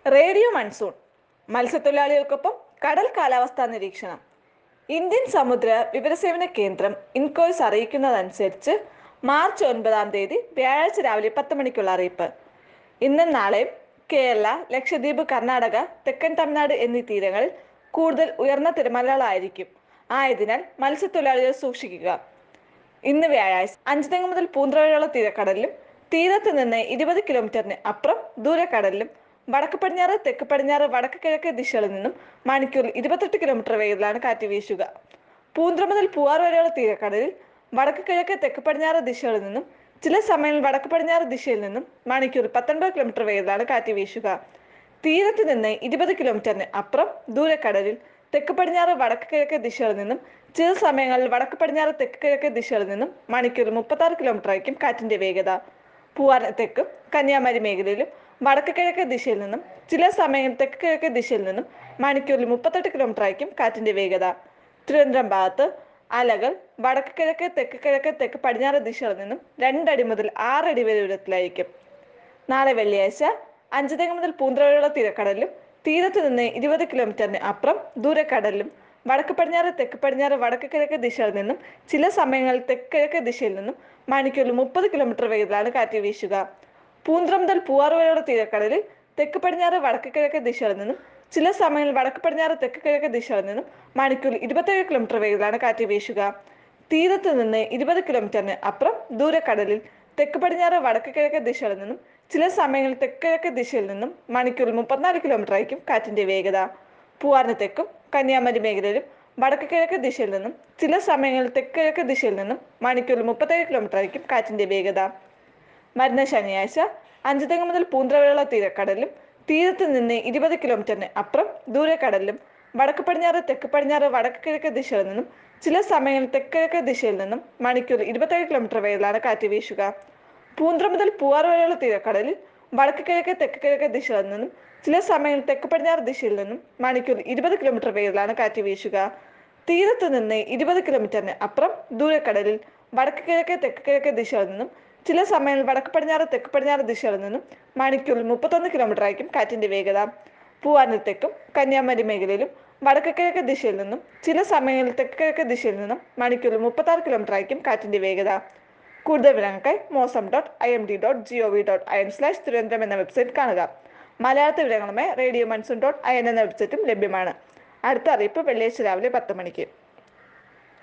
radio monsoon മത്സ്യത്തൊഴിലാളികൾക്കൊപ്പം കടൽ കാലാവസ്ഥാ നിരീക്ഷണം ഇന്ത്യൻ സമുദ്ര വിവരസേവന കേന്ദ്രം ഇൻകോയ്സ് അറിയിക്കുന്നതനുസരിച്ച് മാർച്ച് ഒൻപതാം തീയതി വ്യാഴാഴ്ച രാവിലെ പത്ത് മണിക്കുള്ള അറിയിപ്പ് ഇന്നും നാളെയും കേരള ലക്ഷദ്വീപ് കർണാടക തെക്കൻ തമിഴ്നാട് എന്നീ തീരങ്ങളിൽ കൂടുതൽ ഉയർന്ന തിരമാലകളായിരിക്കും ആയതിനാൽ മത്സ്യത്തൊഴിലാളികൾ സൂക്ഷിക്കുക ഇന്ന് വ്യാഴാഴ്ച അഞ്ചുതെങ്ങ് മുതൽ പൂന്തറ വരെയുള്ള തീരക്കടലിലും തീരത്ത് നിന്ന് ഇരുപത് കിലോമീറ്ററിന് അപ്പുറം ദൂരക്കടലിലും വടക്ക് പടിഞ്ഞാറ് തെക്ക് പടിഞ്ഞാറ് വടക്ക് കിഴക്ക് ദിശകളിൽ നിന്നും മണിക്കൂറിൽ ഇരുപത്തെട്ട് കിലോമീറ്റർ വേഗത്തിലാണ് കാറ്റ് വീശുക പൂന്തറ മുതൽ പൂവാർ വരെയുള്ള തീരക്കടലിൽ വടക്ക് കിഴക്ക് തെക്ക് പടിഞ്ഞാറ് ദിശകളിൽ നിന്നും ചില സമയങ്ങളിൽ വടക്ക് പടിഞ്ഞാറ് ദിശയിൽ നിന്നും മണിക്കൂറിൽ പത്തൊൻപത് കിലോമീറ്റർ വേഗത്തിലാണ് കാറ്റ് വീശുക തീരത്ത് നിന്ന് ഇരുപത് കിലോമീറ്ററിന് അപ്പുറം ദൂരക്കടലിൽ തെക്ക് പടിഞ്ഞാറ് വടക്ക് കിഴക്ക് ദിശകളിൽ നിന്നും ചില സമയങ്ങളിൽ വടക്ക് പടിഞ്ഞാറ് തെക്ക് കിഴക്ക് ദിശകളിൽ നിന്നും മണിക്കൂറിൽ മുപ്പത്തി ആറ് കിലോമീറ്റർ ആയിരിക്കും കാറ്റിന്റെ വേഗത പൂവാർ തെക്കും കന്യാകുമാരി മേഖലയിലും വടക്ക് കിഴക്ക് ദിശയിൽ നിന്നും ചില സമയങ്ങളിൽ തെക്ക് കിഴക്ക് ദിശയിൽ നിന്നും മണിക്കൂറിൽ മുപ്പത്തെട്ട് കിലോമീറ്റർ ആയിരിക്കും കാറ്റിന്റെ വേഗത തിരുവനന്തപുരം ഭാഗത്ത് അലകൾ വടക്ക് കിഴക്ക് തെക്ക് കിഴക്ക് തെക്ക് പടിഞ്ഞാറ് ദിശകളിൽ നിന്നും രണ്ടടി മുതൽ ആറടി വരെ ഉയരത്തിലായിരിക്കും നാളെ വെള്ളിയാഴ്ച അഞ്ചുതെങ്ങ് മുതൽ പൂന്തറ വരെയുള്ള തീരക്കടലിലും തീരത്ത് നിന്ന് ഇരുപത് കിലോമീറ്ററിന് അപ്പുറം ദൂരക്കടലിലും വടക്ക് പടിഞ്ഞാറ് തെക്ക് പടിഞ്ഞാറ് വടക്ക് കിഴക്ക് ദിശയിൽ നിന്നും ചില സമയങ്ങളിൽ തെക്ക് കിഴക്ക് ദിശയിൽ നിന്നും മണിക്കൂറിൽ മുപ്പത് കിലോമീറ്റർ വേഗത്തിലാണ് കാറ്റ് വീശുക പൂന്തറ മുതൽ പൂവാറ് വരെയുള്ള തീരക്കടലിൽ തെക്ക് പടിഞ്ഞാറ് വടക്ക് കിഴക്ക് ദിശയിൽ നിന്നും ചില സമയങ്ങളിൽ വടക്ക് പടിഞ്ഞാറ് തെക്ക് കിഴക്ക് ദിശയിൽ നിന്നും മണിക്കൂറിൽ ഇരുപത്തേഴ് കിലോമീറ്റർ വേഗത്തിലാണ് കാറ്റ് വീശുക തീരത്ത് നിന്ന് ഇരുപത് കിലോമീറ്ററിന് അപ്പുറം ദൂരക്കടലിൽ തെക്ക് പടിഞ്ഞാറ് വടക്ക് കിഴക്ക് ദിശയിൽ നിന്നും ചില സമയങ്ങളിൽ തെക്ക് കിഴക്ക് ദിശയിൽ നിന്നും മണിക്കൂറിൽ മുപ്പത്തിനാല് കിലോമീറ്റർ ആയിരിക്കും കാറ്റിന്റെ വേഗത പൂവാറിന് തെക്കും കന്യാകുമാരി മേഖലയിലും വടക്ക് കിഴക്ക് ദിശയിൽ നിന്നും ചില സമയങ്ങളിൽ തെക്ക് കിഴക്ക് ദിശയിൽ നിന്നും മണിക്കൂറിൽ മുപ്പത്തേഴ് കിലോമീറ്റർ ആയിരിക്കും കാറ്റിന്റെ വേഗത വരുന്ന ശനിയാഴ്ച അഞ്ചുതെങ്ങ് മുതൽ പൂന്തറ വരെയുള്ള തീരക്കടലിലും തീരത്ത് നിന്ന് ഇരുപത് കിലോമീറ്ററിന് അപ്പുറം ദൂരക്കടലിലും വടക്ക് പടിഞ്ഞാറ് തെക്ക് പടിഞ്ഞാറ് വടക്ക് കിഴക്ക് ദിശയിൽ നിന്നും ചില സമയങ്ങളിൽ തെക്ക് കിഴക്ക് ദിശയിൽ നിന്നും മണിക്കൂർ ഇരുപത്തേഴ് കിലോമീറ്റർ വേഗത്തിലാണ് കാറ്റ് വീശുക പൂന്തറ മുതൽ പൂവാറ് വരെയുള്ള തീരക്കടലിൽ വടക്ക് കിഴക്ക് തെക്ക് കിഴക്ക് ദിശയിൽ നിന്നും ചില സമയങ്ങളിൽ തെക്ക് പടിഞ്ഞാറ് ദിശയിൽ നിന്നും മണിക്കൂർ ഇരുപത് കിലോമീറ്റർ വേഗത്തിലാണ് കാറ്റ് വീശുക തീരത്ത് നിന്ന് ഇരുപത് കിലോമീറ്ററിന് അപ്പുറം ദൂരക്കടലിൽ വടക്ക് കിഴക്ക് തെക്ക് കിഴക്ക് ദിശയിൽ നിന്നും ചില സമയങ്ങളിൽ വടക്ക് പടിഞ്ഞാറ് തെക്ക് പടിഞ്ഞാറ് ദിശകളിൽ നിന്നും മണിക്കൂറിൽ മുപ്പത്തൊന്ന് കിലോമീറ്റർ ആയിരിക്കും കാറ്റിന്റെ വേഗത പൂവാറിന് തെക്കും കന്യാകുമാരി മേഖലയിലും വടക്ക് കിഴക്ക് ദിശയിൽ നിന്നും ചില സമയങ്ങളിൽ തെക്ക് കിഴക്ക് ദിശയിൽ നിന്നും മണിക്കൂറിൽ മുപ്പത്തി ആറ് കിലോമീറ്റർ ആയിരിക്കും കാറ്റിന്റെ വേഗത കൂടുതൽ വിവരങ്ങൾക്കായി mausam dot I M D dot G O V dot I N slash Thiruvananthapuram എന്ന വെബ്സൈറ്റ് കാണുക മലയാളത്തിൽ വിവരങ്ങളുമായി radio monsoon dot I N എന്ന വെബ്സൈറ്റും ലഭ്യമാണ് അടുത്ത അറിയിപ്പ് വെള്ളിയാഴ്ച രാവിലെ പത്ത് മണിക്ക്